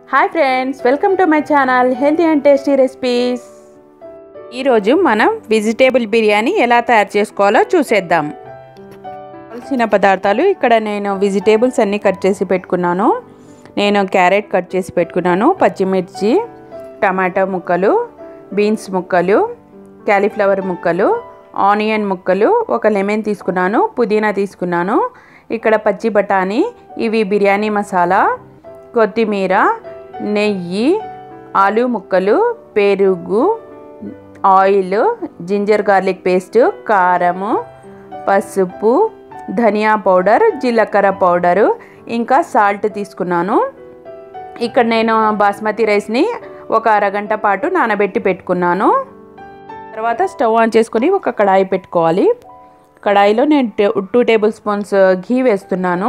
hi friends welcome to my channel healthy and tasty recipes ఈరోజు మనం vegetable biryani ఎలా తయారు చేసుకోవాలో చూసేద్దాం కావాల్సిన పదార్థాలు ఇక్కడ నేను వెజిటేబుల్స్ అన్నీ కట్ చేసి పెట్టుకున్నాను నేను క్యారెట్ కట్ చేసి పెట్టుకున్నాను పచ్చిమిర్చి టమాటా ముక్కలు బీన్స్ ముక్కలు క్యాలీఫ్లవర్ ముక్కలు ఆనియన్ ముక్కలు ఒక లెమన్ తీసుకున్నాను పుదీనా తీసుకున్నాను ఇక్కడ పచ్చి బఠానీ ఇవి బిర్యానీ మసాలా కొత్తిమీర నెయ్యి ఆలు ముక్కలు పెరుగు ఆయిల్ జింజర్ గార్లిక్ పేస్ట్ కారము పసుపు ధనియా పౌడర్ జీలకర్ర పౌడరు ఇంకా సాల్ట్ తీసుకున్నాను ఇక్కడ నేను బాస్మతి రైస్ని ఒక అరగంట పాటు నానబెట్టి పెట్టుకున్నాను తర్వాత స్టవ్ ఆన్ చేసుకొని ఒక కడాయి పెట్టుకోవాలి కడాయిలో నేను టూ టేబుల్ స్పూన్స్ ఘీ వేస్తున్నాను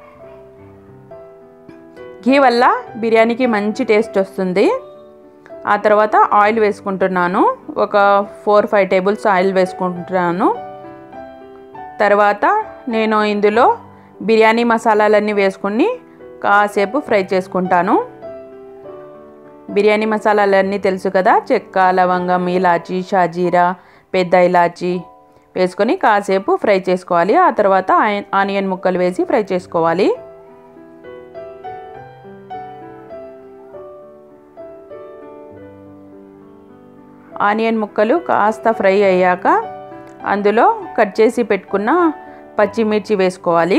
ఘీ వల్ల బిర్యానీకి మంచి టేస్ట్ వస్తుంది ఆ తర్వాత ఆయిల్ వేసుకుంటున్నాను ఒక ఫోర్ ఫైవ్ టేబుల్స్ ఆయిల్ వేసుకుంటున్నాను తర్వాత నేను ఇందులో బిర్యానీ మసాలాలన్నీ వేసుకుని కాసేపు ఫ్రై చేసుకుంటాను బిర్యానీ మసాలాలన్నీ తెలుసు కదా చెక్క లవంగం ఇలాచి షాజీరా పెద్ద ఇలాచి వేసుకొని కాసేపు ఫ్రై చేసుకోవాలి ఆ తర్వాత ఆనియన్ ముక్కలు వేసి ఫ్రై చేసుకోవాలి ఆనియన్ ముక్కలు కాస్త ఫ్రై అయ్యాక అందులో కట్ చేసి పెట్టుకున్న పచ్చిమిర్చి వేసుకోవాలి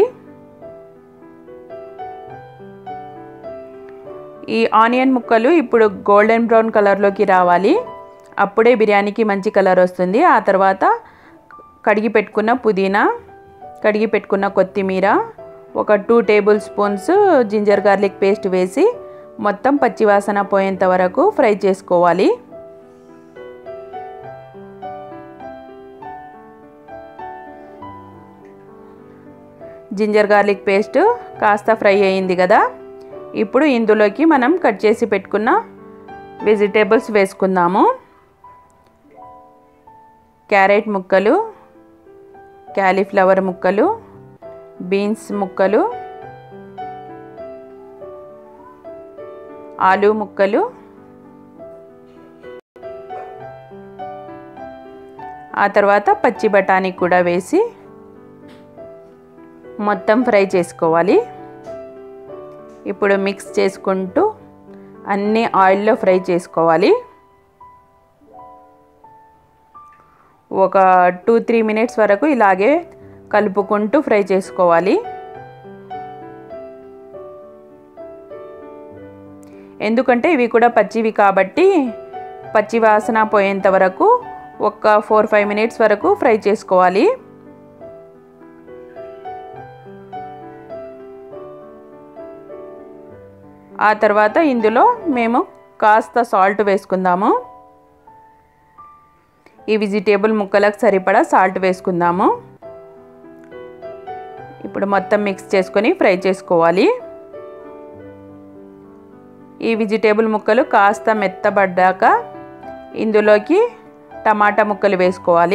ఈ ఆనియన్ ముక్కలు ఇప్పుడు గోల్డెన్ బ్రౌన్ కలర్లోకి రావాలి అప్పుడే బిర్యానీకి మంచి కలర్ వస్తుంది ఆ తర్వాత కడిగి పెట్టుకున్న పుదీనా కడిగి పెట్టుకున్న కొత్తిమీర ఒక two tablespoons ginger garlic paste వేసి మొత్తం పచ్చివాసన పోయేంత వరకు ఫ్రై చేసుకోవాలి జింజర్ గార్లిక్ పేస్ట్ కాస్త ఫ్రై అయింది కదా ఇప్పుడు ఇందులోకి మనం కట్ చేసి పెట్టుకున్న వెజిటేబుల్స్ వేసుకుందాము క్యారెట్ ముక్కలు క్యాలీఫ్లవర్ ముక్కలు బీన్స్ ముక్కలు ఆలు ముక్కలు ఆ తర్వాత పచ్చి బఠానీ కూడా వేసి మొత్తం ఫ్రై చేసుకోవాలి ఇప్పుడు మిక్స్ చేసుకుంటూ అన్నీ ఆయిల్లో ఫ్రై చేసుకోవాలి ఒక టూ త్రీ మినిట్స్ వరకు ఇలాగే కలుపుకుంటూ ఫ్రై చేసుకోవాలి ఎందుకంటే ఇవి కూడా పచ్చివి కాబట్టి పచ్చి వాసన పోయేంత వరకు ఒక ఫోర్ ఫైవ్ మినిట్స్ వరకు ఫ్రై చేసుకోవాలి ఆ తర్వాత ఇందులో మేము కాస్త సాల్ట్ వేసుకుందాము ఈ వెజిటేబుల్ ముక్కలకు సరిపడా సాల్ట్ వేసుకుందాము ఇప్పుడు మొత్తం మిక్స్ చేసుకొని ఫ్రై చేసుకోవాలి ఈ వెజిటేబుల్ ముక్కలు కాస్త మెత్తబడ్డాక ఇందులోకి టమాటా ముక్కలు వేసుకోవాలి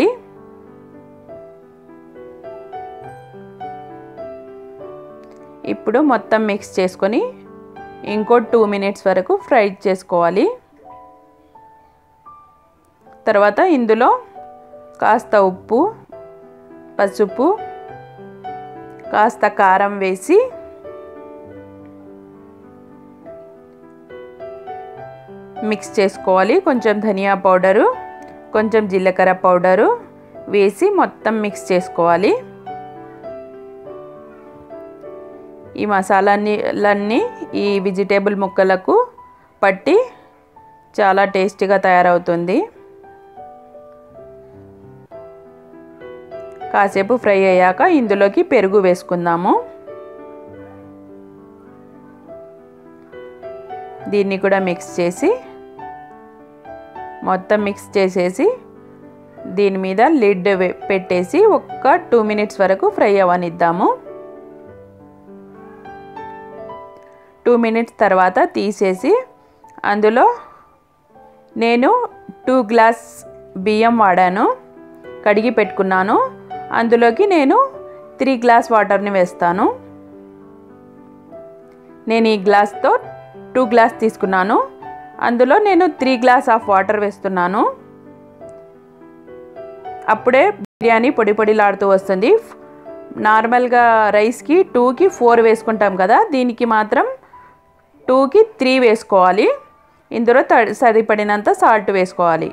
ఇప్పుడు మొత్తం మిక్స్ చేసుకొని ఇంకో టూ మినిట్స్ వరకు ఫ్రై చేసుకోవాలి తర్వాత ఇందులో కాస్త ఉప్పు పసుపు కాస్త కారం వేసి మిక్స్ చేసుకోవాలి కొంచెం ధనియా పౌడరు కొంచెం జీలకర్ర పౌడరు వేసి మొత్తం మిక్స్ చేసుకోవాలి ఈ మసాలాలన్నీ ఈ వెజిటేబుల్ ముక్కలకు పట్టి చాలా టేస్టీగా తయారవుతుంది కాసేపు ఫ్రై అయ్యాక ఇందులోకి పెరుగు వేసుకుందాము దీన్ని కూడా మిక్స్ చేసి మొత్తం మిక్స్ చేసేసి దీని మీద లిడ్ పెట్టేసి ఒక్క టూ మినిట్స్ వరకు ఫ్రై అవ్వనిద్దాము టూ మినిట్స్ తర్వాత తీసేసి అందులో నేను టూ గ్లాస్ బియ్యం వాడాను కడిగి పెట్టుకున్నాను అందులోకి నేను త్రీ గ్లాస్ వాటర్ని వేస్తాను నేను ఈ గ్లాస్తో టూ గ్లాస్ తీసుకున్నాను అందులో నేను త్రీ గ్లాస్ ఆఫ్ వాటర్ వేస్తున్నాను అప్పుడే బిర్యానీ పొడి పొడిలాడుతూ వస్తుంది నార్మల్గా రైస్కి టూకి ఫోర్ వేసుకుంటాం కదా దీనికి మాత్రం టూకి త్రీ వేసుకోవాలి ఇందులో త సరిపడినంత సాల్ట్ వేసుకోవాలి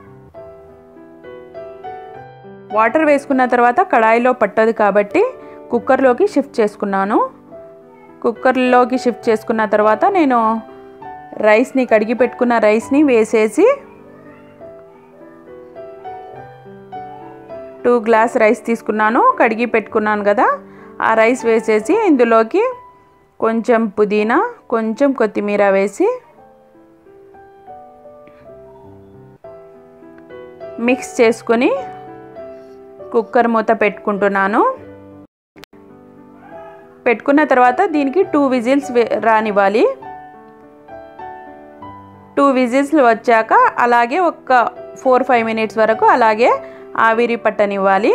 వాటర్ వేసుకున్న తర్వాత కడాయిలో పట్టదు కాబట్టి కుక్కర్లోకి షిఫ్ట్ చేసుకున్నాను కుక్కర్లోకి షిఫ్ట్ చేసుకున్న తర్వాత నేను రైస్ని కడిగి పెట్టుకున్న రైస్ని వేసేసి టూ గ్లాస్ రైస్ తీసుకున్నాను కడిగి పెట్టుకున్నాను కదా ఆ రైస్ వేసేసి ఇందులోకి కొంచెం పుదీనా కొంచెం కొత్తిమీర వేసి మిక్స్ చేసుకొని కుక్కర్ మూత పెట్టుకుంటున్నాను పెట్టుకున్న తర్వాత దీనికి టూ విజిల్స్ రానివ్వాలి టూ విజిల్స్ వచ్చాక అలాగే ఒక ఫోర్ ఫైవ్ మినిట్స్ వరకు అలాగే ఆవిరి పట్టనివ్వాలి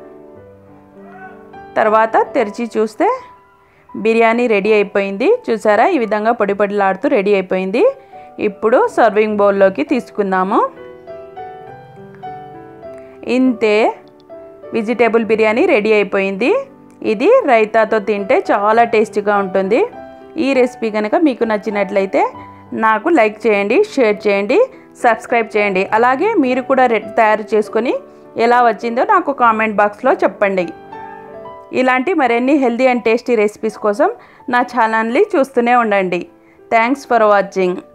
తర్వాత తెరిచి చూస్తే బిర్యానీ రెడీ అయిపోయింది చూసారా ఈ విధంగా పొడి పొడిలాడుతూ రెడీ అయిపోయింది ఇప్పుడు సర్వింగ్ బౌల్లోకి తీసుకుందాము ఇంతే వెజిటేబుల్ బిర్యానీ రెడీ అయిపోయింది ఇది రైతాతో తింటే చాలా టేస్టీగా ఉంటుంది ఈ రెసిపీ కనుక మీకు నచ్చినట్లయితే నాకు లైక్ చేయండి షేర్ చేయండి సబ్స్క్రైబ్ చేయండి అలాగే మీరు కూడా తయారు చేసుకొని ఎలా వచ్చిందో నాకు కామెంట్ బాక్స్లో చెప్పండి ఇలాంటి మరిన్ని హెల్దీ అండ్ టేస్టీ రెసిపీస్ కోసం నా ఛానల్ని చూస్తూనే ఉండండి థ్యాంక్స్ ఫర్ వాచింగ్